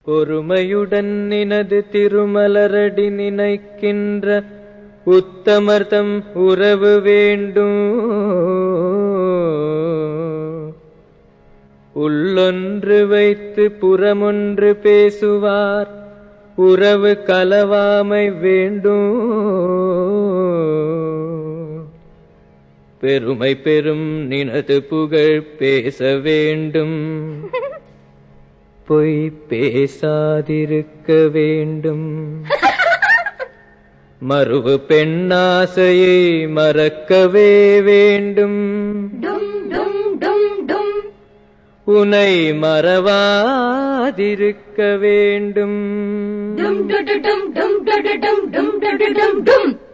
பொறுமையுடன் நினது திருமலரடி நினைக்கின்ற உத்தமர்தம் உறவு வேண்டும் உள்ளொன்று வைத்து புறமொன்று பேசுவார் உறவு கலவாமை வேண்டும் பெருமை பெரும் நினது புகழ் பேச வேண்டும் பொய் பேசாதிருக்க வேண்டும் மறுவு பெண்ணாசையை மறக்கவே வேண்டும் டும் டும் டும் டும் உனை மறவாதிருக்க வேண்டும் டும் டு டு டும் டும் டு டு டும் டும் டு டு டும் டும்